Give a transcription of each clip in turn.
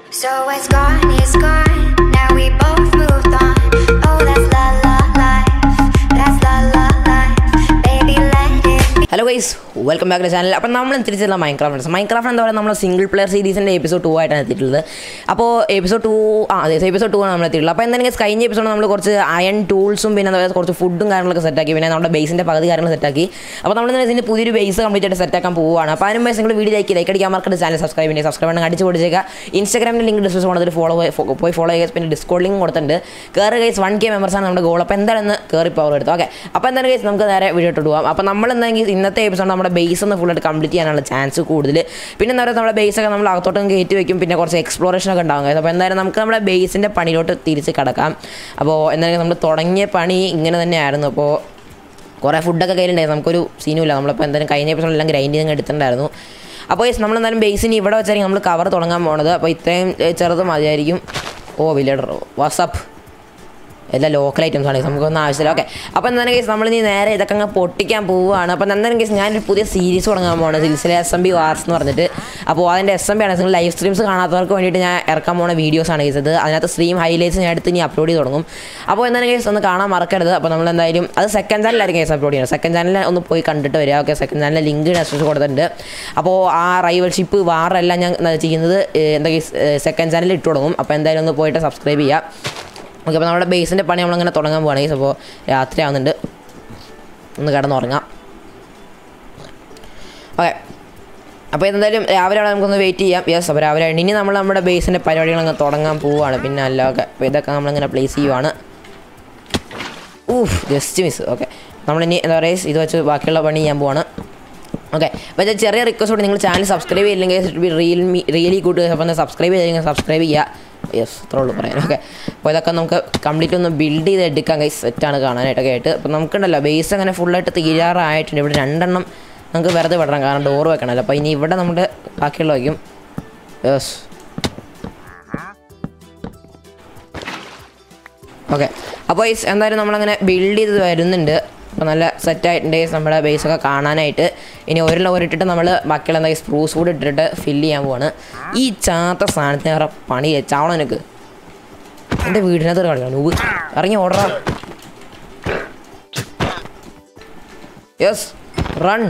So it's gone, it's gone. Now we both moved on. Oh, that's la la life. That's la la life. Baby, let it be. Hello guys welcome back to channel അപ്പം നമ്മൾ തിരിച്ചുള്ള Minecraft Minecraft എന്താ പറയുക നമ്മൾ single player സീരീസിൻ്റെ episode two ആയിട്ടാണ് എത്തിയിട്ടുള്ളത് അപ്പോൾ എപ്പിസോഡ് ടു ആ അതെ എപ്പിസോഡ് ടു ആണ് നമ്മൾ എത്തിയിട്ടുള്ളത് അപ്പോൾ എന്തായാലും guys, കഴിഞ്ഞ എപ്പിസോഡ് നമ്മൾ കുറച്ച് അയൺ ടൂൾസും പിന്നെ എന്താ പറയുക കുറച്ച് ഫുഡും കാര്യങ്ങളൊക്കെ സെറ്റാക്കി പിന്നെ നമ്മുടെ ബേസിൻ്റെ പകുതി കാര്യങ്ങൾ സെറ്റാക്കി അപ്പോൾ നമ്മൾ ഇന്ന് ഇതിൻ്റെ പുതിയൊരു ബേസ് കംപ്ലീറ്റ് ആയിട്ട് സെറ്റാക്കാൻ പോവുകയാണ് അപ്പോൾ അതിനും ബേസ് നിങ്ങൾ വീഡിയോ ലൈക്ക് ലൈക്ക് അടിക്കാൻ മറക്കട്ട് ചാനൽ സബ്സ്ക്രൈബ് ചെയ്യുക സബ്സ്ക്രൈബ് ചെയ്യണം അടിച്ച് കൊടുത്തേക്കുക ഇൻസ്റ്റാഗ്രാമിൻ്റെ ലിങ്ക് ഡിസ്ക്രിപ്ഷൻ കൊടുത്തിട്ട് ഫോളോ പോയി ഫോളോ ചെയ്യുക പിന്നെ ഡിസ്കോഡ് ലിങ്ക് കൊടുത്തിട്ടുണ്ട് കയറി ഗൈസ് വൺ കെ മെമ്പേഴ്സാണ് നമ്മുടെ ഗോൾ അപ്പോൾ എന്തായാലും കയറി പവർ എടുത്തു ഓക്കെ അപ്പോൾ എന്തായാലും ഗൈസ് നമുക്ക് നേരെ വീഡിയോ ഇട്ട് പോകാം അപ്പോൾ നമ്മൾ എന്താണെങ്കിൽ ഇന്നത്തെ എപ്പിസോഡ് നമ്മുടെ ബേസ് ഒന്ന് ഫുള്ളായിട്ട് കംപ്ലീറ്റ് ചെയ്യാനുള്ള ചാൻസ് കൂടുതൽ പിന്നെ എന്താ പറയുക നമ്മുടെ ബേസ് ഒക്കെ നമ്മൾ അകത്തോട്ടും കയറ്റി വെക്കും പിന്നെ കുറച്ച് എക്സ്പ്ലോറേഷൻ ഒക്കെ ഉണ്ടാകും guys. അപ്പോൾ എന്തായാലും നമുക്ക് നമ്മുടെ ബേസിൻ്റെ പണിയിലോട്ട് തിരിച്ച് കിടക്കാം അപ്പോൾ എന്തായാലും നമ്മൾ തുടങ്ങിയ പണി ഇങ്ങനെ തന്നെയായിരുന്നു അപ്പോൾ കുറേ ഫുഡൊക്കെ കയ്യിലുണ്ടായിരുന്നു നമുക്കൊരു സീനുമില്ല നമ്മളിപ്പോൾ എന്തായാലും കഴിഞ്ഞ എപ്പിസോഡെല്ലാം ഗ്രൈൻഡ് ചെയ്ത് എടുത്തിട്ടുണ്ടായിരുന്നു അപ്പോൾ yes, നമ്മൾ എന്തായാലും ബേസിന് ഇവിടെ വെച്ചായിരിക്കും നമ്മൾ കവർ തുടങ്ങാൻ പോണത് അപ്പോൾ ഇത്രയും ഏ, ചെറുത് മതിയായിരിക്കും ഓ വില്ലേഡർ വാട്സപ്പ് എല്ലാം ലോക്കൽ ഐറ്റംസ് ആണ് നമുക്കൊന്നും ആവശ്യമില്ല ഓക്കെ അപ്പോൾ എന്തായാലും കേസ് നമ്മൾ ഇനി നേരെ ഇതൊക്കെ അങ്ങ് പൊട്ടിക്കാൻ പോവുകയാണ് അപ്പോൾ എന്തായാലും കേസ് ഞാനൊരു പുതിയ സീരീസ് തുടങ്ങാൻ പോകുന്നത് സിൽസിലെ എസ് എം ബി വാർസ് എന്ന് പറഞ്ഞിട്ട് അപ്പോൾ അതിൻ്റെ എസ് എം ബി ആണ് നിങ്ങൾ ലൈവ് സ്ട്രീംസ് കാണാത്തവർക്ക് വേണ്ടിയിട്ട് ഞാൻ ഇറക്കാൻ പോകുന്ന വീഡിയോസ് ആണ് കേസ് ഇത് അതിനകത്ത് സ്ട്രീം ഹൈലൈറ്റ്സ് ഞാൻ എടുത്ത് ഇനി അപ്ലോഡ് ചെയ്ത് തുടങ്ങും അപ്പോൾ എന്തായാലും കേസ് ഒന്ന് കാണാൻ മറക്കരുത് അപ്പോൾ നമ്മൾ എന്തായാലും അത് സെക്കൻഡ് ചാനലായിരിക്കും കേസ് അപ്ലോഡ് ചെയ്യുന്നത് സെക്കൻഡ് ചാനലിൽ ഒന്ന് പോയി കണ്ടിട്ട് വരിക ഓക്കെ സെക്കൻഡ് ചാനലിൽ ലിങ്ക് ഡിസ്ക്രിപ്ഷൻ കൊടുത്തിട്ടുണ്ട് അപ്പോൾ ആ റൈവൽഷിപ്പ് വാറെല്ലാം ഞാൻ ചെയ്യുന്നത് ഏഹ്, എന്താ സെക്കൻഡ് ചാനലിൽ ഇട്ട് തുടങ്ങും അപ്പോൾ എന്തായാലും ഒന്ന് പോയിട്ട് സബ്സ്ക്രൈബ് ചെയ്യുക ഓക്കെ അപ്പോൾ നമ്മുടെ ബേസിൻ്റെ പണി നമ്മളിങ്ങനെ തുടങ്ങാൻ പോവാണെങ്കിൽ അപ്പോൾ രാത്രി ആവുന്നുണ്ട് ഒന്ന് കിടന്നുറങ്ങാം ഓക്കെ അപ്പോൾ എന്തായാലും രാവിലെ അവിടെ നമുക്കൊന്ന് വെയിറ്റ് ചെയ്യാം യെസ് അപ്പോൾ രാവിലെ ഇനി നമ്മൾ നമ്മുടെ ബേസിൻ്റെ പരിപാടികളങ്ങ് തുടങ്ങാൻ പോവുകയാണ് പിന്നെ അല്ല ഓക്കെ അപ്പോൾ ഇതൊക്കെ നമ്മളിങ്ങനെ പ്ലേസ് ചെയ്യുവാണ് ഊഫ് ജസ്റ്റ് മിസ് ഓക്കെ നമ്മളിനി എന്താ പറയുക ഇത് വെച്ച് ബാക്കിയുള്ള പണി ചെയ്യാൻ പോവാണ് ഓക്കെ അപ്പോൾ ഇത് ചെറിയ റിക്വസ്റ്റ് കൂടി നിങ്ങൾ ചാനൽ സബ്സ്ക്രൈബ് ചെയ്യില്ലെങ്കിൽ ബി റിയൽ മീ റിയലി കൂട്ട് അപ്പോൾ ഒന്ന് സബ്സ്ക്രൈബ് ചെയ്തെങ്കിൽ സബ്സ്ക്രൈബ് ചെയ്യുക യെസ് അത്രേ ഉള്ളൂ പറയാൻ ഓക്കെ അപ്പോൾ ഇതൊക്കെ നമുക്ക് കംപ്ലീറ്റ് ഒന്ന് ബിൽഡ് ചെയ്ത് എടുക്കാൻ കൈ സെറ്റാണ് കാണാനായിട്ടൊക്കെ ആയിട്ട് അപ്പോൾ നമുക്കുണ്ടല്ലോ ബേസ് അങ്ങനെ ഫുള്ളായിട്ട് തീരാറായിട്ടുണ്ട് ഇവിടെ രണ്ടെണ്ണം നമുക്ക് വെറുതെ വിടണം കാരണം ഡോർ വെക്കണമല്ലോ അപ്പോൾ ഇനി ഇവിടെ നമ്മുടെ ബാക്കിയുള്ള വയ്ക്കും യെസ് ഓക്കെ അപ്പോൾ ഈ എന്തായാലും നമ്മളങ്ങനെ ബിൽഡ് ചെയ്ത് വരുന്നുണ്ട് അപ്പോൾ നല്ല സെറ്റായിട്ടുണ്ട് നമ്മുടെ ബേസൊക്കെ കാണാനായിട്ട് ഇനി ഒരു ലോർ ഇട്ടിട്ട് നമ്മൾ ബാക്കിയുള്ള എന്താ സ്പ്രൂസ് കൂടി ഇട്ടിട്ട് ഫില്ല് ചെയ്യാൻ പോവാണ് ഈ ചാത്ത സാധനത്തിന് വേറെ പണി ചാവണം എനിക്ക് എൻ്റെ വീടിനകത്ത് കളിക്കണം നൂവ് ഇറങ്ങി ഓർഡറാ yes run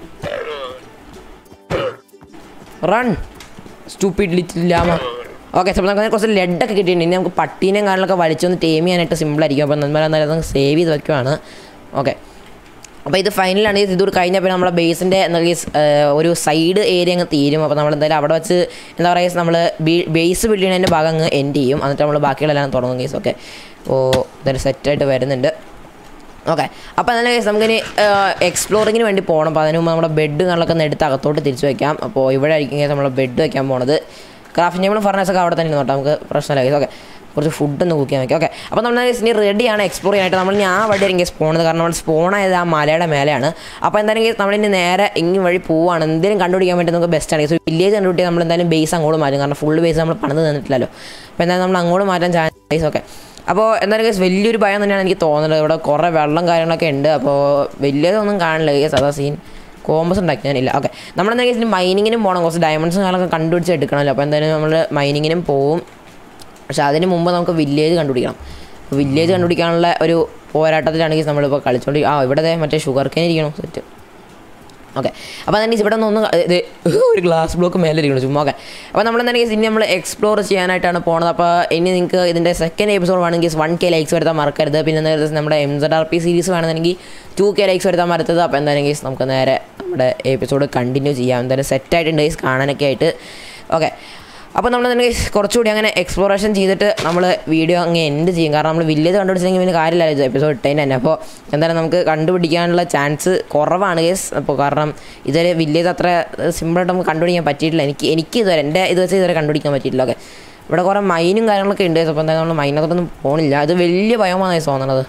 run stupid little llama okay അപ്പോൾ നമുക്ക് കുറച്ച് ലെഡൊക്കെ കിട്ടിയിട്ടുണ്ട് ഇനി നമുക്ക് പട്ടീനെയും കാര്യങ്ങളൊക്കെ വലിച്ചൊന്ന് ടേം ചെയ്യാനായിട്ട് സിമ്പിളായിരിക്കും അപ്പോൾ നമ്മൾ എന്തായാലും നമുക്ക് സേവ് ചെയ്ത് വെക്കുവാണ് ഓക്കെ അപ്പോൾ ഇത് ഫൈനലാണ് ഇത് ഇതൊരു കഴിഞ്ഞാൽ പിന്നെ നമ്മുടെ ബേസിൻ്റെ എന്താ പറയുക ഒരു സൈഡ് ഏരിയ അങ്ങ് തീരും അപ്പോൾ നമ്മൾ എന്തായാലും അവിടെ വെച്ച് എന്താ പറയുക നമ്മൾ ബേസ് ബിൽഡ് ചെയ്യുന്നതിൻ്റെ ഭാഗം അങ്ങ് എൻഡ് ചെയ്യും എന്നിട്ട് നമ്മൾ ബാക്കിയുള്ളതെല്ലാം തുടങ്ങും കേസ് ഓക്കെ അപ്പോൾ ഇതൊരു സെറ്റായിട്ട് വരുന്നുണ്ട് ഓക്കെ അപ്പോൾ അതിന് നമുക്കിനി എക്സ്പ്ലോറിങ്ങിന് വേണ്ടി പോകണം അപ്പോൾ അതിന് മുമ്പ് നമ്മുടെ ബെഡ് കാര്യങ്ങളൊക്കെ ഒന്ന് എടുത്ത് അകത്തോട്ട് തിരിച്ചു വെക്കാം അപ്പോൾ ഇവിടെ ആയിരിക്കും നമ്മൾ ബെഡ് വെക്കാൻ പോണത് ക്രാഫ്റ്റ് ടേബിളും ഫർണേഴ്സൊക്കെ അവിടെ തന്നെ നോട്ടാം നമുക്ക് പ്രശ്നമില്ല ഓക്കെ കുറച്ച് ഫുഡ് ഒന്ന് കുക്ക് ചെയ്യാൻ വെക്കാം ഓക്കെ അപ്പോൾ നമ്മൾ ഇനി റെഡിയാണ് എക്സ്പ്ലോർ ചെയ്യാനായിട്ട് നമ്മൾ ഇനി ആ വഴി ആയിരിക്കും സ്പോണത് കാരണം നമ്മൾ സ്പോൺ ആയത് ആ മലയുടെ മേലെയാണ് അപ്പോൾ എന്തായാലും നമ്മളിനി നേരെ ഇങ്ങ് വഴി പോവാണ് എന്തെങ്കിലും കണ്ടുപിടിക്കാൻ വേണ്ടി നമുക്ക് ബെസ്റ്റാണ് സോ വില്ലേജ് കണ്ടുപിടിച്ചാൽ നമ്മൾ എന്തായാലും ബേസ് അങ്ങോട്ട് മാറ്റും കാരണം ഫുൾ ബേസ് നമ്മൾ പണിത് തന്നിട്ടില്ലല്ലോ അപ്പോൾ എന്തായാലും നമ്മൾ അങ്ങോട്ട് മാറ്റാൻ ചാൻസ് ഓക്കെ അപ്പോൾ എന്തായാലും കേസ് വലിയൊരു ഭയം തന്നെയാണ് എനിക്ക് തോന്നുന്നത് ഇവിടെ കുറേ വെള്ളം കാര്യങ്ങളൊക്കെ ഉണ്ട് അപ്പോൾ വലിയതൊന്നും കാണില്ല കേസ് അതാ സീൻ കോമ്പസ് ഉണ്ടാക്കി ഞാനില്ല ഓക്കെ നമ്മളെന്താ കേസിൽ മൈനിങ്ങിനും പോകണം കുറച്ച് ഡയമണ്ട്സും കാര്യങ്ങളൊക്കെ കണ്ടുപിടിച്ച് എടുക്കണമല്ലോ അപ്പോൾ എന്തായാലും നമ്മൾ മൈനിങ്ങിനും പോവും പക്ഷെ അതിന് മുമ്പ് നമുക്ക് വില്ലേജ് കണ്ടുപിടിക്കണം വില്ലേജ് കണ്ടുപിടിക്കാനുള്ള ഒരു പോരാട്ടത്തിലാണെങ്കിൽ നമ്മളിപ്പോൾ കളിച്ചോണ്ട് ആ ഇവിടെ ദേ മറ്റേ ഷുഗർ കെയിൻ ഇരിക്കണം സെറ്റ് ഓക്കെ അപ്പോൾ തന്നെ ഇവിടെ നിന്ന് ഒന്ന് ഇത് ഒരു ഗ്ലാസ് ബ്ലോക്ക് മേലെ ഇരിക്കണം ചുമ്മാ ഓക്കെ അപ്പോൾ നമ്മൾ എന്താ ഇനി നമ്മൾ എക്സ്പ്ലോർ ചെയ്യാനായിട്ടാണ് പോണത് അപ്പോൾ ഇനി നിങ്ങൾക്ക് ഇതിൻ്റെ സെക്കൻഡ് എപ്പിസോഡ് വേണമെങ്കിൽ വൺ കെ ലൈക്സ് വരുത്താൻ മറക്കരുത് പിന്നെ എന്താ നമ്മുടെ M Z R P series വേണമെങ്കിൽ ടു കെ ലൈക്സ് വരുത്താൻ മറത്തത് അപ്പോൾ എന്തായാലും കേസ് നമുക്ക് നേരെ നമ്മുടെ എപ്പിസോഡ് കണ്ടിന്യൂ ചെയ്യാം എന്തായാലും സെറ്റായിട്ടുണ്ട് കേസ് കാണാനൊക്കെ ആയിട്ട് ഓക്കെ അപ്പോൾ നമ്മൾ തന്നെ കുറച്ചുകൂടി അങ്ങനെ എക്സ്പ്ലോറേഷൻ ചെയ്തിട്ട് നമ്മൾ വീഡിയോ അങ്ങ് എൻഡ് ചെയ്യും കാരണം നമ്മൾ വില്ലേജ് കണ്ടുപിടിച്ചെങ്കിൽ പിന്നെ കാര്യമില്ല എപ്പിസോഡ് ഇട്ടതിന് തന്നെ അപ്പോൾ എന്തായാലും നമുക്ക് കണ്ടുപിടിക്കാനുള്ള ചാൻസ് കുറവാണ് കേസ് അപ്പോൾ കാരണം ഇതുവരെ വില്ലേജ് അത്ര സിമ്പിളായിട്ട് നമുക്ക് കണ്ടുപിടിക്കാൻ പറ്റിയിട്ടില്ല എനിക്ക് എനിക്ക് ഇതുവരെ എൻ്റെ ഇത് വെച്ച് ഇതുവരെ കണ്ടുപിടിക്കാൻ പറ്റിയിട്ടില്ല ഓക്കെ ഇവിടെ കുറേ മൈനും കാര്യങ്ങളൊക്കെ ഉണ്ട് അപ്പോൾ എന്തായാലും നമ്മൾ മൈനകത്തൊന്നും പോകണില്ല അത് വലിയ ഭയമാണ് തോന്നണത്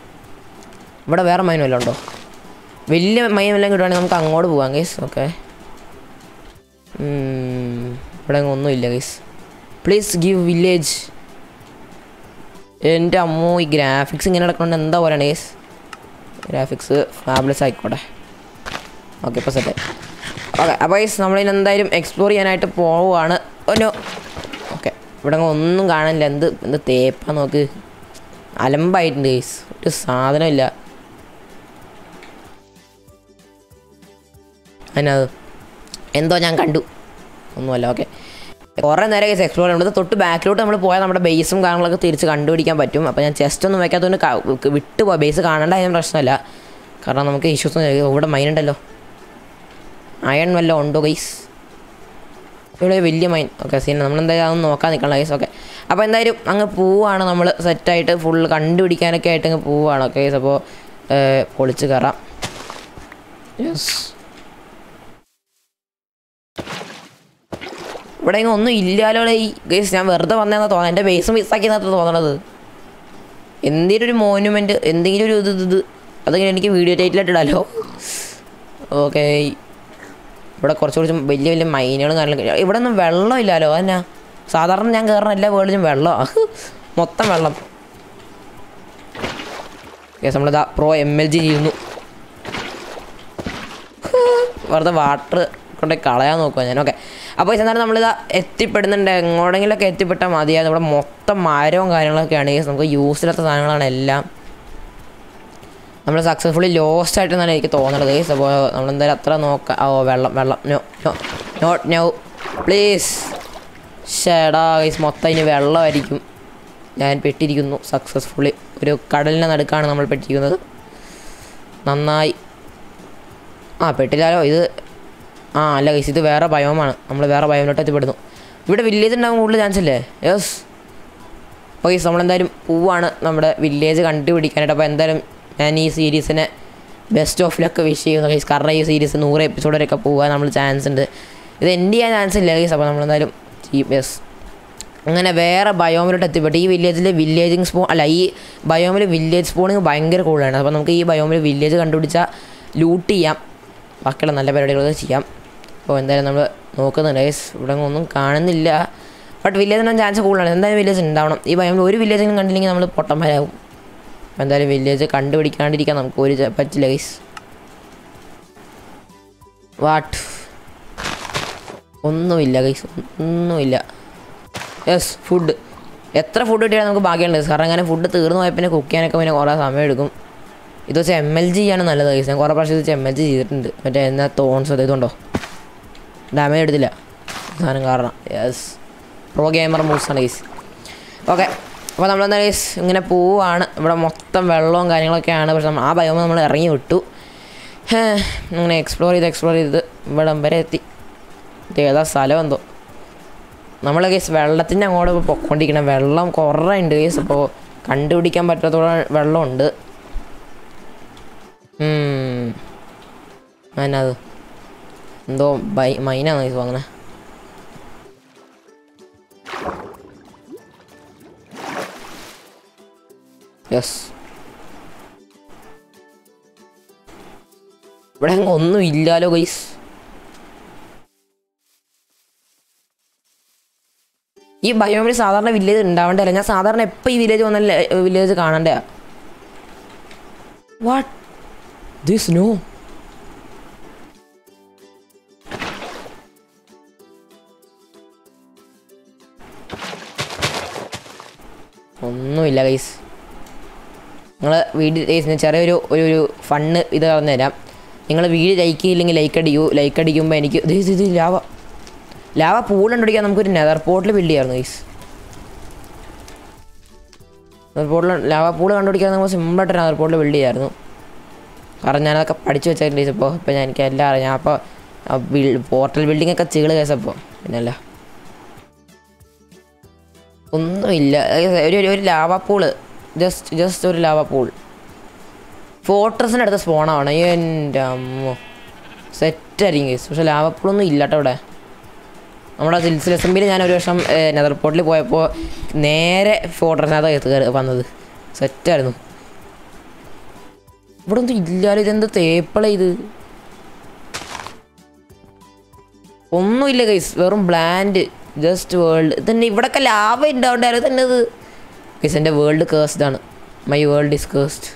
ഇവിടെ വേറെ മൈനും വല്ലതും ഉണ്ടോ വലിയ മൈൻ എല്ലാം കിട്ടുവാണെങ്കിൽ നമുക്ക് അങ്ങോട്ട് പോകാം കേസ് ഓക്കെ ഇവിടെ അങ്ങ് ഒന്നുമില്ല ഗൈസ് പ്ലീസ് ഗിവ് വില്ലേജ് എൻ്റെ അമ്മോ ഈ ഗ്രാഫിക്സ് ഇങ്ങനെ നടക്കണോണ്ട് എന്താ പറയണേ ഗൈസ് ഗ്രാഫിക്സ് ഫാബ്ലസ് ആയിക്കോട്ടെ ഓക്കെ ഇപ്പോൾ സെറ്റ് ഓക്കെ അപ്പോൾ ഗൈസ് നമ്മളിനി എന്തായാലും എക്സ്പ്ലോർ ചെയ്യാനായിട്ട് പോവുകയാണ് ഒന്നു ഓക്കെ ഇവിടെ അങ്ങ് ഒന്നും കാണാനില്ല എന്ത് എന്ത് തേപ്പാ നോക്ക് അലമ്പായിട്ടുണ്ട് ഗൈസ് ഒരു സാധനമില്ല അതിനത് എന്തോ ഞാൻ കണ്ടു ഒന്നുമല്ല ഓക്കെ കുറേ നേരം കേസ് എക്സ്പ്ലോർ ചെയ്യുന്നത് തൊട്ട് ബാക്കിലോട്ട് നമ്മൾ പോയാൽ നമ്മുടെ ബേസും കാര്യങ്ങളൊക്കെ തിരിച്ച് കണ്ടുപിടിക്കാൻ പറ്റും അപ്പോൾ ഞാൻ ചെസ്റ്റ് ഒന്നും വെക്കാത്തതുകൊണ്ട് ക- വിട്ട് പോയി ബേസ് കാണേണ്ട അതിന് പ്രശ്നമല്ല കാരണം നമുക്ക് ഇഷ്യൂസ് ഒന്നും ഇവിടെ മൈൻ ഉണ്ടല്ലോ അയൺ വല്ലതും ഉണ്ടോ ഗൈസ് ഇവിടെ വലിയ മൈൻ ഓക്കെ സീൻ നമ്മളെന്തായാലും അതൊന്നും നോക്കാൻ നിൽക്കണം ഗൈസ് ഓക്കെ അപ്പോൾ എന്തായാലും അങ്ങ് പോവാണ് നമ്മൾ സെറ്റായിട്ട് ഫുൾ കണ്ടുപിടിക്കാനൊക്കെ ആയിട്ട് അങ്ങ് പോവാണ് ഓക്കെ ഗൈസ് അപ്പോൾ പൊളിച്ച് കയറാം യെസ് ഇവിടെ ഇങ്ങ് ഒന്നും ഇല്ലാലോ ഈ ഗൈസ് ഞാൻ വെറുതെ വന്നതെന്നാ തോന്നുന്നത് എൻ്റെ ബേസ് മിസ്സാക്കിയെന്നാണ് തോന്നണത് എന്തെങ്കിലും ഒരു മോനുമെൻറ്റ് എന്തെങ്കിലും ഒരു ഇത് ഇത് ഇത് അതെങ്കിലും എനിക്ക് വീഡിയോ ടൈറ്റിലായിട്ട് ഇടാലോ ഓക്കെ ഇവിടെ കുറച്ച് കുറച്ച് വലിയ വലിയ മൈനുകളും കാര്യങ്ങളൊക്കെ ഇവിടെ ഒന്നും വെള്ളം ഇല്ലല്ലോ അതന്നാ സാധാരണ ഞാൻ കയറുന്ന എല്ലാ വേൾഡിലും വെള്ളമാണ് മൊത്തം വെള്ളം കേസ് നമ്മളിതാ പ്രോ എം എൽ ജി ചെയ്യുന്നു വെറുതെ വാട്ടർ കൊണ്ട് കളയാൻ നോക്കുക ഞാൻ ഓക്കെ അപ്പോൾ എന്നാലും നമ്മളിതാ എത്തിപ്പെടുന്നുണ്ട് എങ്ങോടെങ്കിലൊക്കെ എത്തിപ്പെട്ടാൽ മതിയായിരുന്നു ഇവിടെ മൊത്തം മരവും കാര്യങ്ങളൊക്കെയാണ് ഈ നമുക്ക് യൂസ് ഇല്ലാത്ത സാധനങ്ങളാണ് എല്ലാം നമ്മൾ സക്സസ്ഫുള്ളി ലോസ്റ്റ് ആയിട്ടെന്നാണ് എനിക്ക് തോന്നുന്നത് ഗൈസ് അപ്പോൾ നമ്മളെന്തായാലും അത്ര നോക്കാം ഓ വെള്ളം വെള്ളം no no not no please ഷേടാ ഗൈസ് മൊത്തം ഇനി വെള്ളമായിരിക്കും ഞാൻ പെട്ടിരിക്കുന്നു സക്സസ്ഫുള്ളി ഒരു കടലിൻ്റെ നടുക്കാണ് നമ്മൾ പെട്ടിരിക്കുന്നത് നന്നായി ആ പെട്ടില്ലാലോ ഇത് ആ അല്ല ഗൈസ് ഇത് വേറെ ബയോമാണ് നമ്മൾ വേറെ ബയോമിലോട്ട് എത്തിപ്പെടുന്നു ഇവിടെ വില്ലേജ് ഉണ്ടാകാൻ കൂടുതൽ ചാൻസ് ഇല്ലേ യെസ് അപ്പോൾ ഗൈസ് നമ്മളെന്തായാലും പോവാണ് നമ്മുടെ വില്ലേജ് കണ്ടുപിടിക്കാനായിട്ട് അപ്പോൾ എന്തായാലും ഞാൻ ഈ സീരീസിനെ ബെസ്റ്റ് ഓഫ് ലക്ക് വിഷ് ചെയ്യുന്നു ഗൈസ് കാരണം ഈ സീരീസ് നൂറ് എപ്പിസോഡ് വരെയൊക്കെ പോകാൻ നമ്മൾ ചാൻസ് ഉണ്ട് ഇത് എൻഡ് ചെയ്യാൻ ചാൻസ് ഇല്ല ഗൈസ് അപ്പോൾ നമ്മളെന്തായാലും യെസ് അങ്ങനെ വേറെ ബയോമിലോട്ട് എത്തിപ്പെട്ട് ഈ വില്ലേജിൽ വില്ലേജിങ് സ്പോ അല്ല ഈ ബയോമിൽ വില്ലേജ് സ്പോണിങ് ഭയങ്കര കൂടുതലാണ് അപ്പോൾ നമുക്ക് ഈ ബയോമിൽ വില്ലേജ് കണ്ടുപിടിച്ചാൽ ലൂട്ട് ചെയ്യാം ബാക്കിയുള്ള നല്ല പരിപാടികളൊക്കെ ചെയ്യാം അപ്പോൾ എന്തായാലും നമ്മൾ നോക്കുന്നുണ്ട് ഗൈസ് ഇവിടെ ഒന്നും കാണുന്നില്ല ബട്ട് വില്ലേജ് ഉണ്ടാകാൻ ചാൻസ് കൂടുതലാണ് എന്തായാലും വില്ലേജ് ഉണ്ടാവണം ഈ ബയോമിൽ ഒരു വില്ലേജെങ്കിലും കണ്ടില്ലെങ്കിൽ നമ്മൾ പൊട്ടന്മാരാകും അപ്പോൾ എന്തായാലും വില്ലേജ് കണ്ടുപിടിക്കാണ്ടിരിക്കാൻ നമുക്ക് ഒരു ച- പറ്റില്ല ഗൈസ് വാട്ട് ഒന്നുമില്ല ഗൈസ് ഒന്നുമില്ല യെസ് ഫുഡ് എത്ര ഫുഡ് കിട്ടിയാലും നമുക്ക് ഭാഗ്യമുണ്ട് കാരണം അങ്ങനെ ഫുഡ് തീർന്നു പോയാൽ പിന്നെ കുക്ക് ചെയ്യാനൊക്കെ പിന്നെ കുറേ സമയം എടുക്കും ഇത് വെച്ചാൽ എം എൽ ജി ആണ് നല്ലത് ഗൈസ് ഞാൻ കുറേ പ്രാവശ്യം ഇത് വെച്ച് എം എൽ ജി ചെയ്തിട്ടുണ്ട് മറ്റേ എന്നാ തോൺസ് അത് ഇതുണ്ടോ ഡാമേജ് എടുത്തില്ല സാധനം കാരണം യെസ് പ്രോ ഗെയിമർ മൂവ്സ് ആണ് ഗൈസ് ഓക്കെ അപ്പോൾ നമ്മളെന്താ ഗൈസ് ഇങ്ങനെ പോവാണ് ഇവിടെ മൊത്തം വെള്ളവും കാര്യങ്ങളൊക്കെയാണ് പക്ഷെ നമ്മ- ആ ബയോമ നമ്മൾ ഇറങ്ങി വിട്ടു ഹേ, അങ്ങനെ എക്സ്പ്ലോർ ചെയ്ത് എക്സ്പ്ലോർ ചെയ്ത് ഇവിടം വരെ എത്തി ഇത് ഏതാ സ്ഥലം എന്തോ നമ്മൾ കേസ് വെള്ളത്തിൻ്റെ അങ്ങോട്ട് ഇപ്പോൾ പൊക്കോണ്ടിരിക്കണം വെള്ളം കുറേ ഉണ്ട് കേസ് അപ്പോൾ കണ്ടുപിടിക്കാൻ പറ്റാത്തോളം വെള്ളമുണ്ട് ഉം. അതിനത് എന്തോ ബൈ മൈനാണ് കേസ് അങ്ങനെ യെസ് ഇവിടെ അങ്ങ് ഒന്നും ഇല്ലാലോ ഗൈസ് ഈ ബയോമിൽ സാധാരണ വില്ലേജ് ഉണ്ടാവേണ്ടതല്ല ഞാൻ സാധാരണ എപ്പോൾ ഈ വില്ലേജ് വന്നാൽ വില്ലേജ് കാണണ്ടേ വാട്ട് ദിസ് നോ ഒന്നുമില്ല ഗൈസ് നിങ്ങൾ വീഡിയോ ഗൈസ് ചെറിയൊരു ഒരു ഒരു ഫണ്ണ് ഇത് പറഞ്ഞു തരാം നിങ്ങൾ വീഡിയോ ലൈക്ക് ചെയ്യില്ലെങ്കിൽ ലൈക്ക് അടിക്കൂ ലൈക്ക് അടിക്കുമ്പോൾ എനിക്ക് ഇത് ഇത് ഇത് ലാവ ലാവ പൂൾ കണ്ടുപിടിക്കാൻ നമുക്കൊരു നെതർ പോർട്ടിൽ ബിൽഡ് ചെയ്യായിരുന്നു ഗൈസ് നെതർ പോർട്ടിൽ ലാവ പൂൾ കണ്ടുപിടിക്കാൻ നമുക്ക് സിമ്പിളായിട്ട് നെതർ പോർട്ടിൽ ബിൽഡ് ചെയ്യായിരുന്നു കാരണം ഞാനതൊക്കെ പഠിച്ചു വെച്ചിട്ടുണ്ട് ഗൈസ് ഇപ്പോൾ ഇപ്പോൾ ഞാൻ എനിക്ക് എല്ലാം അറിയാം ഞാൻ അപ്പോൾ പോർട്ടൽ ബിൽഡിംഗ് ഒക്കെ ചീള് കേസ് അപ്പോൾ പിന്നല്ല ഒന്നുമില്ല ഗൈസ്, ഒരു ഒരു- ഒരു ലാവ പൂള് ജസ്റ്റ് ജസ്റ്റ് ഒരു ലാവ പൂൾ ഫോർട്രസിൻ്റെ അടുത്ത് സ്പോണാവണം എൻ്റെ അമ്മോ സെറ്റായിരിക്കും ഗൈസ് പക്ഷെ ലാവ പൂളൊന്നും ഇല്ല കേട്ടോ ഇവിടെ നമ്മുടെ സിൽസിൽ എസ് എം ബിയിൽ ഞാൻ ഒരു വർഷം നെതർ പോർട്ടിൽ പോയപ്പോൾ നേരെ ഫോർട്രസിനകത്ത് കയറി വന്നത് സെറ്റായിരുന്നു ഇവിടെ ഒന്നും ഇല്ലാലോ ഇതെന്ത് തേപ്പള ഇത് ഒന്നുമില്ല ഗൈസ് വെറും ബ്ലാൻഡ് ജസ്റ്റ് വേൾഡ് തന്നെ ഇവിടൊക്കെ ലാഭ ഉണ്ടാവണ്ടായിരുന്നു തന്നെ ഇത് ഗൈസ് എൻ്റെ വേൾഡ് കേഴ്സ്ഡ് ആണ് മൈ വേൾഡ് ഇസ് കേഴ്സ്ഡ്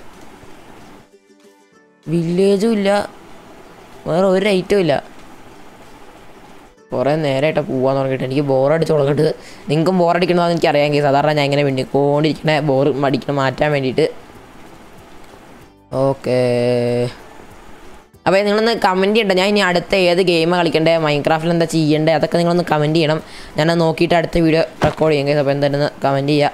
വില്ലേജും ഇല്ല വേറെ ഒരു ഐറ്റവും ഇല്ല കുറേ നേരമായിട്ട് പോകാൻ തുടങ്ങിയിട്ട് എനിക്ക് ബോറടിച്ച് തുടങ്ങിയിട്ട് നിങ്ങൾക്കും ബോറടിക്കണമെന്ന് എനിക്ക് അറിയാം കേസ് സാധാരണ ഞാൻ ഇങ്ങനെ വേണ്ടിക്കൊണ്ടിരിക്കണ ബോർ മടിക്കണം മാറ്റാൻ വേണ്ടിയിട്ട് ഓക്കേ അപ്പോൾ നിങ്ങളൊന്ന് കമൻറ്റ് ചെയ്യണ്ട ഞാൻ ഇനി അടുത്ത ഏത് ഗെയിം കളിക്കണ്ടേ മൈൻക്രാഫ്റ്റിൽ എന്താ ചെയ്യേണ്ടത് അതൊക്കെ നിങ്ങളൊന്ന് കമൻറ്റ് ചെയ്യണം ഞാനത് നോക്കിയിട്ട് അടുത്ത വീഡിയോ റെക്കോർഡ് ചെയ്യും കേസ് അപ്പോൾ എന്തായിരുന്നു കമൻറ്റ് ചെയ്യുക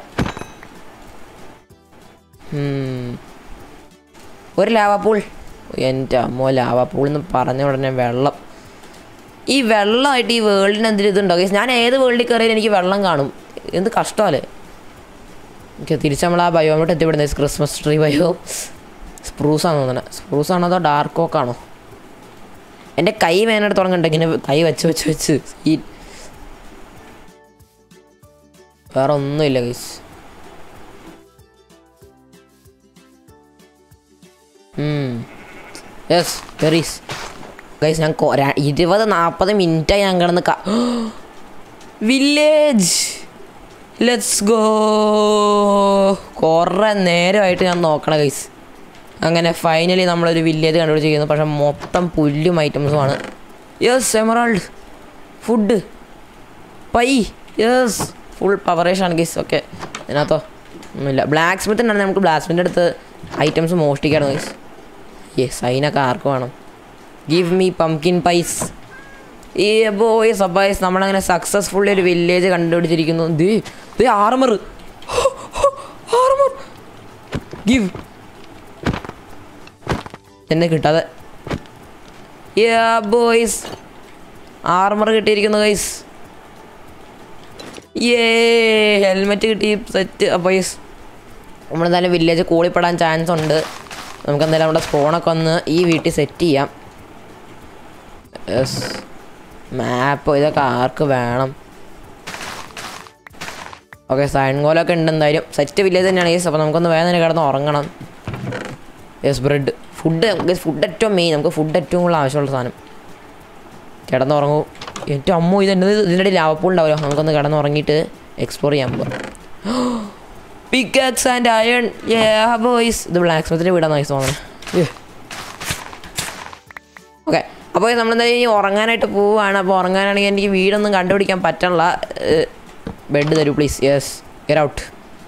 ഉം. ഒരു ലാവാപ്പൂൾ എൻ്റെ അമ്മോ ലാവാപ്പൂൾ എന്ന് പറഞ്ഞ ഉടനെ വെള്ളം ഈ വെള്ളമായിട്ട് ഈ വേൾഡിന് എന്തൊരു ഇതുണ്ടോ guys? ഞാൻ ഏത് വേൾഡിൽ കയറിയാലും എനിക്ക് വെള്ളം കാണും എന്ത് കഷ്ടമല്ലേ എനിക്ക് തിരിച്ച് നമ്മൾ ആ ബയോമോട്ട് എത്തിപ്പെടുന്നത് ക്രിസ്മസ് ട്രീ ബയോ സ്പ്രൂസ് ആണോ തോന്നുന്നത് സ്പ്രൂസ് ആണോ അതോ ഡാർക്ക് ഓക്ക് ആണോ എൻ്റെ കൈ വേനെടുത്ത് തുടങ്ങണ്ട ഇങ്ങനെ കൈ വെച്ച് വെച്ച് വെച്ച് ഈ വേറെ ഒന്നുമില്ല ഗൈസ് യെസ് വെറീസ് ഗൈസ് ഞാൻ കൊ- ര- ഇരുപത് നാൽപ്പത് മിനിറ്റായി ഞാൻ കിടന്ന് വില്ലേജ് ലെറ്റ്സ് ഗോ കുറേ നേരമായിട്ട് ഞാൻ നോക്കണം ഗൈസ് അങ്ങനെ ഫൈനലി നമ്മളൊരു വില്ലേജ് കണ്ടുപിടിച്ചിരിക്കുന്നു പക്ഷെ മൊത്തം പുല്ലും ഐറ്റംസുമാണ് yes emerald food pie yes full പവറേഷാണ് ഗൈസ് ഓക്കെ ഇതിനകത്തോ ഒന്നുമില്ല ബ്ലാക്ക് സ്മിത്തിനാണ് നമുക്ക് ബ്ലാക്ക് സ്മിത്തിൻ്റെ അടുത്ത് ഐറ്റംസ് മോഷ്ടിക്കായിരുന്നു ഗൈസ് യെസ് അതിനൊക്കെ ആർക്ക് വേണം ഗിവ് മീ പംകിൻ പൈസ് ഈ ബോയ്സ് അബായ്സ് നമ്മളങ്ങനെ സക്സസ്ഫുള്ളി ഒരു വില്ലേജ് കണ്ടുപിടിച്ചിരിക്കുന്നു ദേ ദേ ആർമർ ആർമർ ഗിവ് എന്നെ കിട്ടാതെ ബോയ്സ് ആർമർ കിട്ടിയിരിക്കുന്നു ഗൈസ് ഏ ഹെൽമെറ്റ് കിട്ടി സെറ്റ് ബോയ്സ് നമ്മളെന്തായാലും വില്ലേജ് കൂളിപ്പെടാൻ ചാൻസ് ഉണ്ട് നമുക്ക് എന്തായാലും നമ്മുടെ സ്പോണൊക്കെ ഒന്ന് ഈ വീട്ടിൽ സെറ്റ് ചെയ്യാം യെസ് മാപ്പ് ഇതൊക്കെ ആർക്ക് വേണം ഓക്കെ സൈൻ ഗോലൊക്കെ ഉണ്ട് എന്തായാലും സെറ്റ് വില്ലേജ് തന്നെയാണ് യെസ് അപ്പോൾ നമുക്കൊന്ന് വേഗം തന്നെ കിടന്ന് ഉറങ്ങണം യെസ് ബ്രെഡ് ഫുഡ് ഫുഡ് ഏറ്റവും മെയിൻ നമുക്ക് ഫുഡ് ഏറ്റവും കൂടുതൽ ആവശ്യമുള്ള സാധനം കിടന്നുറങ്ങൂ ഏറ്റവും അമ്മോ ഇത് എൻ്റെ ഇതിൻ്റെ ഇടയിൽ ലാവപ്പൂൾ ഉണ്ടാവുമല്ലോ നമുക്കൊന്ന് കിടന്നുറങ്ങിയിട്ട് എക്സ്പ്ലോർ ചെയ്യാൻ പോകാം പിക്കാക്സ് ആൻഡ് അയൺ ബോയ്സ് ഇത് ബ്ലാക്ക് സ്മിത്തിൻ്റെ വീടാണ് നൈസ് തോന്നുന്നത് ഓക്കെ അപ്പോൾ നമ്മളെന്തായാലും ഇനി ഉറങ്ങാനായിട്ട് പോവുകയാണ് അപ്പോൾ ഉറങ്ങാനാണെങ്കിൽ എനിക്ക് വീടൊന്നും കണ്ടുപിടിക്കാൻ പറ്റണില്ല ബെഡ് തരൂ പ്ലീസ് യെസ് ഗെറ്റ് ഔട്ട്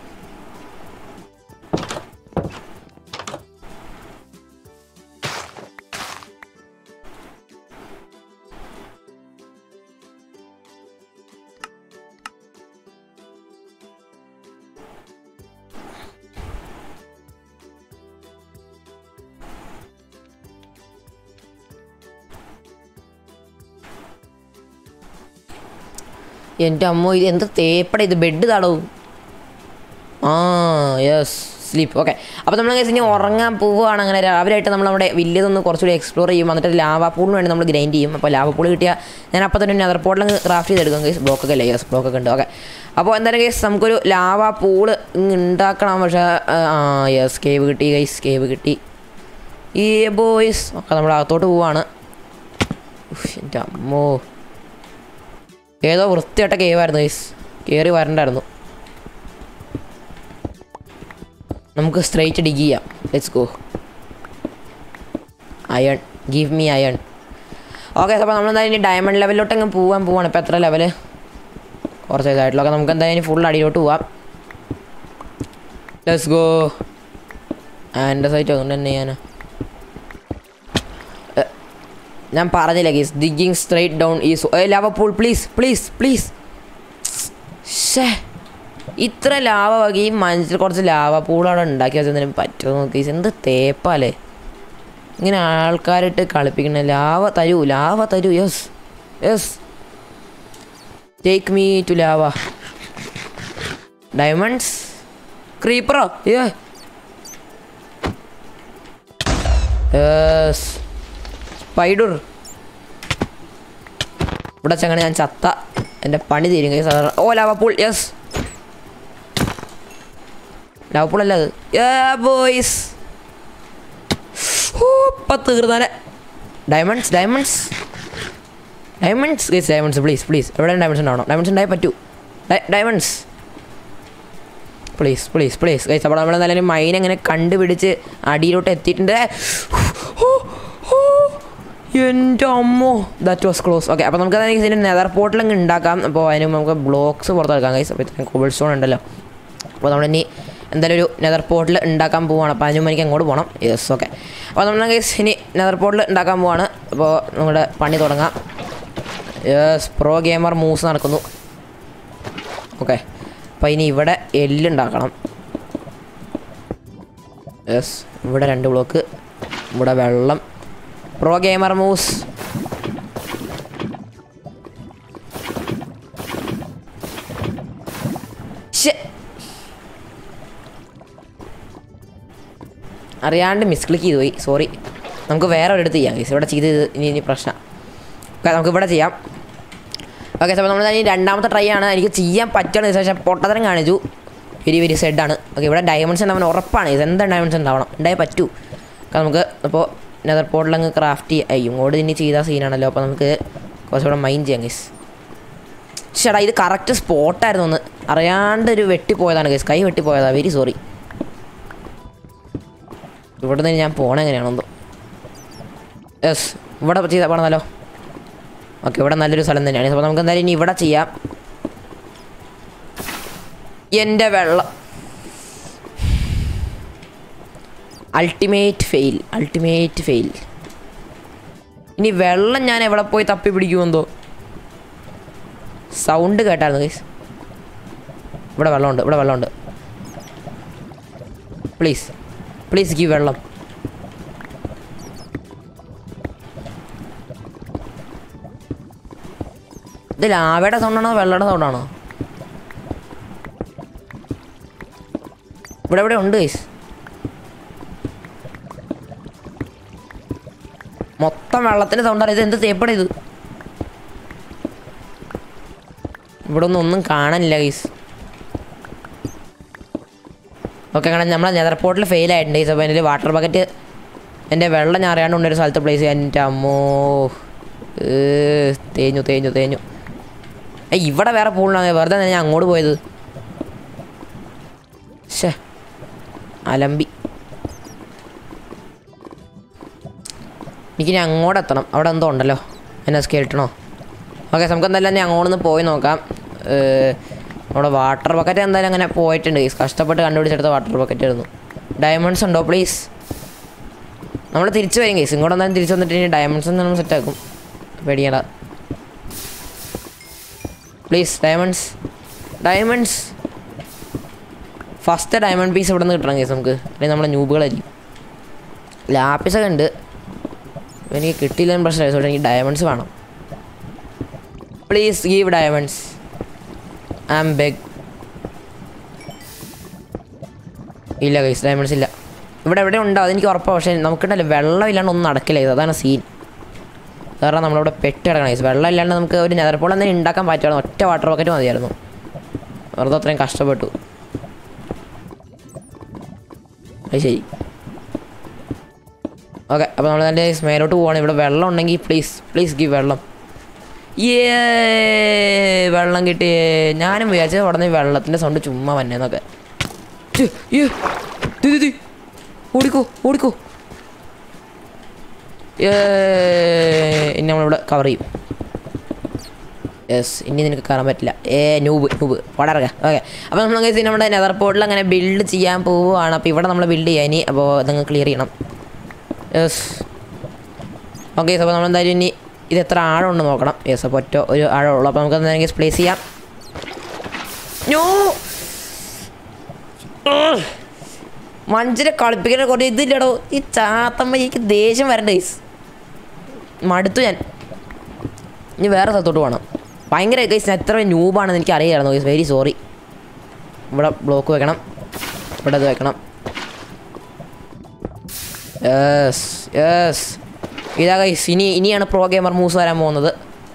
എൻ്റെ അമ്മ ഇത് എന്ത് തേപ്പട ഇത് ബെഡ് തടവും ആ യെസ് സ്ലീപ്പ് ഓക്കെ അപ്പോൾ നമ്മൾ കേസ് ഇനി ഉറങ്ങാൻ പോവുകയാണ് അങ്ങനെ രാവിലെ ആയിട്ട് നമ്മൾ നമ്മുടെ വില്ലേജ് ഒന്ന് കുറച്ചുകൂടി എക്സ്പ്ലോർ ചെയ്യും എന്നിട്ട് ലാവാ പൂളിന് വേണ്ടി നമ്മൾ ഗ്രൈൻഡ് ചെയ്യും അപ്പോൾ ലാവാ പൂൾ കിട്ടിയാൽ ഞാൻ അപ്പോൾ തന്നെ നെതർ പോർട്ടിൽ ക്രാഫ്റ്റ് ചെയ്തെടുക്കും കേസ് ബ്ലോക്കൊക്കെ അല്ലേ യെസ് ബ്ലോക്കൊക്കെ ഉണ്ട് ഓക്കെ അപ്പോൾ എന്തായാലും കേസ് നമുക്കൊരു ലാവാ പൂള് ഉണ്ടാക്കണം പക്ഷേ ആ യെസ് കേവ് കിട്ടി ഗൈസ് കേവ് കിട്ടി ഈ ബോയ്സ് ഒക്കെ നമ്മൾ അകത്തോട്ട് പോവാണ് ഉഫ്, എൻ്റെ അമ്മോ ഏതോ വൃത്തിയായിട്ട കേവായിരുന്നു ഗൈസ് കയറി വരണ്ടായിരുന്നു നമുക്ക് സ്ട്രൈറ്റ് ഡിഗ് ചെയ്യാം let's go iron give me iron okay അപ്പോൾ നമ്മൾ എന്തായാലും ഇനി ഡയമണ്ട് ലെവലിലോട്ട് അങ്ങ് പോകാൻ പോവാണ് ഇപ്പോൾ എത്ര ലെവല് കുറച്ച് ഇതായിട്ടുള്ള ഒക്കെ നമുക്ക് എന്തായാലും ഫുൾ അടിയിലോട്ട് പോവാം ലെറ്റ്സ് ഗോ എൻ്റെ സൈറ്റ് അതുകൊണ്ട് തന്നെ ഞാൻ ഞാൻ പറഞ്ഞില്ല guys digging straight down is lava pool please please please ഷേ ഇത്ര ലാവ വകി ഈ മനുഷ്യർ കുറച്ച് ലാവ പൂളവിടെ ഉണ്ടാക്കി വെച്ചതിനും പറ്റുമോ നോക്കി എന്ത് തേപ്പാലേ ഇങ്ങനെ ആൾക്കാരിട്ട് കളിപ്പിക്കണ ലാവ തരൂ ലാവ തരൂ yes yes take me to lava diamonds ക്രീപ്പറോ ഏ യെസ് സ്പൈഡർ ഇവിടെ ചങ്ങനെ ഞാൻ ചത്ത എൻ്റെ പണി തീരും കൈ സാധാരണ ഓ ലാവപ്പൂൾ യെസ് ലാവപ്പൂൾ അല്ല അത് ബോയ്സ് ഇപ്പം തീർന്നാലെ diamonds diamonds diamonds guys diamonds please please എവിടെ ഡയമണ്ട്സ് ഉണ്ടാവണം ഡയമണ്ട്സ് ഉണ്ടായി പറ്റൂ diamonds please please please guys അപ്പോൾ നമ്മൾ നല്ല മൈൻ അങ്ങനെ കണ്ടുപിടിച്ച് അടിയിലോട്ട് എത്തിയിട്ടുണ്ട് എൻ്റെ അമ്മോ ദാറ്റ് വാസ് ക്ലോസ് ഓക്കെ അപ്പോൾ നമുക്ക് അതിന് ഇതിൻ്റെ നെതർ പോർട്ടിലങ്ങ് ഉണ്ടാക്കാം അപ്പോൾ അതിന് മുമ്പ് നമുക്ക് ബ്ലോക്സ് പുറത്തെടുക്കാം കൈസ് അപ്പോൾ ഇത്രയും കോബിൾ സ്റ്റോൺ ഉണ്ടല്ലോ അപ്പോൾ നമ്മളിനി എന്തായാലും ഒരു നെതർ പോർട്ടിൽ ഉണ്ടാക്കാൻ പോവാണ് അപ്പോൾ അതിന് മുമ്പ് എനിക്ക് അങ്ങോട്ട് പോകണം യെസ് ഓക്കെ അപ്പോൾ നമ്മൾ ഗൈസ് ഇനി നെതർ പോർട്ടിൽ ഉണ്ടാക്കാൻ പോവാണ് അപ്പോൾ നമ്മുടെ പണി തുടങ്ങാം യെസ് പ്രോ ഗെയിമർ മൂവ്സ് നടക്കുന്നു ഓക്കെ അപ്പോൾ ഇനി ഇവിടെ എല്ലുണ്ടാക്കണം യെസ് ഇവിടെ രണ്ട് ബ്ലോക്ക് ഇവിടെ വെള്ളം പ്രോ ഗെയിമർ മൂസ് അറിയാണ്ട് മിസ്ക്ലിക്ക് ചെയ്തു പോയി സോറി നമുക്ക് വേറെ ഒരിടത്ത് ചെയ്യാം guys. ഇവിടെ ചെയ്ത് ഇനി ഇനി പ്രശ്നം ഓക്കെ നമുക്ക് ഇവിടെ ചെയ്യാം ഓക്കെ അപ്പോൾ നമ്മൾ ഇനി രണ്ടാമത്തെ ട്രൈ ആണ് എനിക്ക് ചെയ്യാൻ പറ്റണമെന്ന് ശേഷം പൊട്ടത്തരം കാണിച്ചു വെരി വെരി സെഡാണ് ഓക്കെ ഇവിടെ ഡയമണ്ട്സ് ഉണ്ടാവാൻ ഉറപ്പാണ് ഇത് എന്താ ഡയമണ്ട്സ് ഉണ്ടാവണം ഉണ്ടായേ പറ്റൂ അപ്പോൾ നമുക്ക് അപ്പോൾ നെതർ പോർട്ടിലങ്ങ് ക്രാഫ്റ്റ് ചെയ്യാം ഇങ്ങോട്ട് ഇനി ചെയ്ത സീനാണല്ലോ അപ്പോൾ നമുക്ക് കുറച്ചുകൂടെ മൈൻഡ് ചെയ്യാം ഗൈസ് ചേട്ടാ ഇത് കറക്റ്റ് സ്പോട്ടായിരുന്നു ഒന്ന് അറിയാണ്ട് ഒരു വെട്ടിപ്പോയതാണ് ഗൈസ് കൈ വെട്ടിപ്പോയതാണ് വെരി സോറി ഇവിടെ നിന്ന് ഞാൻ പോണ എങ്ങനെയാണെന്തോ യെസ് ഇവിടെ ചെയ്താൽ പോണെന്നല്ലോ ഓക്കെ ഇവിടെ നല്ലൊരു സ്ഥലം തന്നെയാണ് അപ്പോൾ നമുക്ക് എന്തായാലും ഇനി ഇവിടെ ചെയ്യാം എൻ്റെ വെള്ളം അൾട്ടിമേറ്റ് ഫെയിൽ അൾട്ടിമേറ്റ് ഫെയിൽ ഇനി വെള്ളം ഞാൻ എവിടെ പോയി തപ്പി പിടിക്കുമെന്തോ സൗണ്ട് കേട്ടായിരുന്നു ഗൈസ് ഇവിടെ വെള്ളമുണ്ട് ഇവിടെ വെള്ളമുണ്ട് പ്ലീസ് പ്ലീസ് ഗീവ് വെള്ളം ഇത് ലാവയുടെ സൗണ്ടാണോ വെള്ളയുടെ സൗണ്ടാണോ ഇവിടെ ഇവിടെ ഉണ്ട് ഗൈസ് മൊത്തം വെള്ളത്തിൻ്റെ സൗണ്ടാണ് ഇത് എന്ത് തേപ്പട ഇത് ഇവിടെ ഒന്നും ഒന്നും കാണാനില്ല ഗൈസ് ഓക്കെ കാരണം നമ്മളെ നെതർപോർട്ടിൽ ഫെയിൽ ആയിട്ടുണ്ട് ഗൈസ് അപ്പോൾ എൻ്റെ വാട്ടർ ബക്കറ്റ് എൻ്റെ വെള്ളം ഞാൻ അറിയാണ്ട് കൊണ്ടൊരു സ്ഥലത്ത് പ്ലേസ് ചെയ്യാൻ എൻ്റെ അമ്മോ ഏ, തേഞ്ഞു തേഞ്ഞു തേഞ്ഞു ഏയ് ഇവിടെ വേറെ പൂളിനാണ് വെറുതെ തന്നെ ഞാൻ അങ്ങോട്ട് പോയത് ശേ അലമ്പി എനിക്കിനി അങ്ങോട്ട് എത്തണം അവിടെ എന്തോ ഉണ്ടല്ലോ എന്നെ സ്കേട്ടണോ ഓക്കെ നമുക്ക് എന്തായാലും ഞാൻ അങ്ങോട്ടൊന്ന് പോയി നോക്കാം ഏഹ്, നമ്മുടെ വാട്ടർ ബക്കറ്റ് എന്തായാലും അങ്ങനെ പോയിട്ടുണ്ട് guys. കഷ്ടപ്പെട്ട് കണ്ടുപിടിച്ചെടുത്ത വാട്ടർ ബക്കറ്റ് ആയിരുന്നു ഡയമണ്ട്സ് ഉണ്ടോ പ്ലീസ് നമ്മൾ തിരിച്ചു വരും കേസ് ഇങ്ങോട്ട് എന്തായാലും തിരിച്ചു വന്നിട്ട് ഇനി ഡയമണ്ട്സ് നമ്മൾ സെറ്റാക്കും പേടിയണ്ട please diamonds diamonds first diamond piece ഇവിടെ നിന്ന് കിട്ടണം കേസ് നമുക്ക് അല്ലെങ്കിൽ നമ്മുടെ ന്യൂബുകളായിരിക്കും ലാപ്പിസൊക്കെ ഉണ്ട് എനിക്ക് കിട്ടിയില്ലെന്ന് പ്രശ്നമില്ല സോ എനിക്ക് ഡയമണ്ട്സ് വേണം please give diamonds I am beg ഇല്ല ഗൈസ് ഡയമണ്ട്സ് ഇല്ല ഇവിടെ എവിടെ ഉണ്ടോ അതെനിക്ക് ഉറപ്പാണ് പക്ഷേ നമുക്കുണ്ടല്ലോ വെള്ളം ഇല്ലാണ്ട് ഒന്നും നടക്കില്ല ഇത് അതാണ് സീൻ കാരണം നമ്മളിവിടെ പെട്ട് കിടക്കണം ഗൈസ് വെള്ളം ഇല്ലാണ്ട് നമുക്ക് ഒരു നെതർപ്പോൾ എന്തെങ്കിലും ഉണ്ടാക്കാൻ പറ്റുമായിരുന്നു ഒറ്റ വാട്ടർ ബക്കറ്റ് മതിയായിരുന്നു വെറുതെ അത്രയും കഷ്ടപ്പെട്ടു അത് ശരി ഓക്കെ അപ്പോൾ നമ്മൾ നല്ല മേലോട്ട് പോവാണ് ഇവിടെ വെള്ളം ഉണ്ടെങ്കിൽ പ്ലീസ് പ്ലീസ് ഗീവ് വെള്ളം ഏ വെള്ളം കിട്ടി ഞാനും വിചാരിച്ചത് ഉടനെ വെള്ളത്തിൻ്റെ സൗണ്ട് ചുമ്മാ വന്നേന്നൊക്കെ ഛെ, ഏ, ദി, ദി, ദി. ഓടിക്കോ ഓടിക്കോ ഏ, ഇനി നമ്മളിവിടെ കവർ ചെയ്യും യെസ് ഇനി നിനക്ക് കയറാൻ പറ്റില്ല ഏ നൂബ് നൂബ് പടറക ഓക്കെ അപ്പോൾ നമ്മൾ അങ്ങനെ നമ്മുടെ നെതർ പോർട്ടിൽ അങ്ങനെ ബിൽഡ് ചെയ്യാൻ പോവുകയാണ് അപ്പോൾ ഇവിടെ നമ്മൾ ബിൽഡ് ചെയ്യാൻ ഇനി അപ്പോൾ നിങ്ങൾ ക്ലിയർ ചെയ്യണം യെസ് ഓക്കെ അപ്പോൾ നമ്മൾ എന്തായാലും ഇനി ഇത് എത്ര ആഴമുണ്ട് നോക്കണം യെസ് അപ്പോൾ ഒറ്റ ഒരു ആഴമുള്ളൂ അപ്പോൾ നമുക്ക് എന്തായാലും പ്ലേസ് ചെയ്യാം നോ മഞ്ചിനെ കളിപ്പിക്കുന്ന കുറേ ഇതില്ലടോ ഈ ചാത്തമ്മ എനിക്ക് ദേഷ്യം വരണ്ട ഗൈസ് മടുത്തു ഞാൻ ഇനി വേറെ സ്ഥലത്തോട്ട് പോകണം ഭയങ്കര ഗൈസ് എത്ര ന്യൂബാണെന്ന് എനിക്ക് അറിയാമായിരുന്നു ഗൈസ് വെരി സോറി ഇവിടെ ബ്ലോക്ക് വെക്കണം ഇവിടെ ഇത് വെക്കണം യെസ് യെസ് ഇതാ ഗൈസ് ഇനി ഇനിയാണ് പ്രോ ഗെയിമർ മൂവ്സ് വരാൻ പോകുന്നത്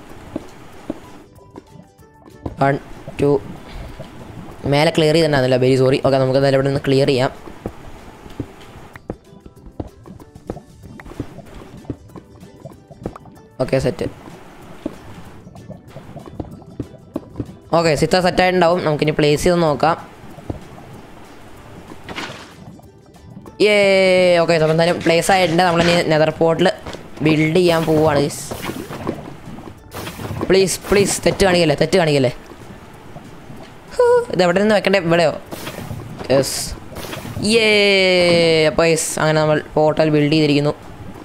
വൺ ടു മേലെ ക്ലിയർ ചെയ്തിട്ടുണ്ടായിരുന്നില്ല വെരി സോറി ഓക്കെ നമുക്ക് എന്തായാലും ഇവിടെ നിന്ന് ക്ലിയർ ചെയ്യാം ഓക്കെ സെറ്റ് ഓക്കെ സിത്ത സെറ്റായിട്ടുണ്ടാവും നമുക്കിനി പ്ലേസ് ചെയ്ത് നോക്കാം ഏ ഓക്കെ അപ്പോൾ എന്തായാലും പ്ലേസ് ആയിട്ടുണ്ട് നമ്മളിനി നെതർ പോർട്ടിൽ ബിൽഡ് ചെയ്യാൻ പോവാണ് ഗൈസ് പ്ലീസ് പ്ലീസ് തെറ്റ് കാണിക്കല്ലേ തെറ്റ് കാണിക്കല്ലേ ഹൂ, ഇത് എവിടെ നിന്ന് വെക്കണ്ടേ ഇവിടെയോ യെസ് ഏ അപ്പോൾ യെസ് അങ്ങനെ നമ്മൾ പോർട്ടൽ ബിൽഡ് ചെയ്തിരിക്കുന്നു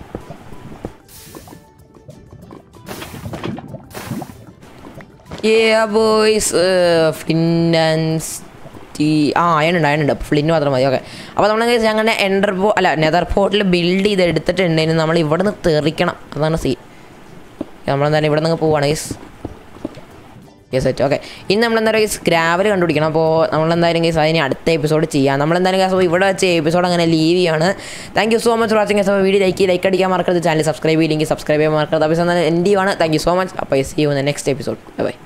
ബോയ്സ് ഫിൻസ് ആ അയണുണ്ട് അയണുണ്ട് ഫ്ലിന് മാത്രം മതി ഓക്കെ അപ്പോൾ നമ്മൾ ഞങ്ങളുടെ എൻ്റർ പോ അല്ല നെതർ പോർട്ടിൽ ബിൽഡ് ചെയ്ത് എടുത്തിട്ടുണ്ടെങ്കിൽ നമ്മൾ ഇവിടെ നിന്ന് തെറിക്കണം അതാണ് സീൻ നമ്മളെന്തായാലും ഇവിടെ നിന്ന് പോവാണ് ഗൈസ് യെസ് സെറ്റ് ഓക്കെ ഇന്ന് നമ്മളെന്തായാലും ഗൈസ് ഗ്രാവൽ കണ്ടുപിടിക്കണം അപ്പോൾ നമ്മളെന്തായാലും ഗൈസ് അതിന് അടുത്ത എപ്പിസോഡ് ചെയ്യാം നമ്മളെന്തായാലും ഗൈസ് ഇവിടെ വെച്ച എപ്പിസോഡ് അങ്ങനെ ലീവ് ചെയ്യാണ് thank you so much for watching guys അപ്പോൾ വീഡിയോ ലൈക്ക് ലൈക്ക് അടിക്കാൻ മറക്കരുത് ചാനൽ സബ്സ്ക്രൈബ് ചെയ്യില്ലെങ്കിൽ സബ്സ്ക്രൈബ് ചെയ്യാൻ മറക്കരുത് അപ്പോൾ എന്നാൽ എൻ്റെ ആണ് താങ്ക് യു സോ മച്ച് അപ്പോൾ see you next episode by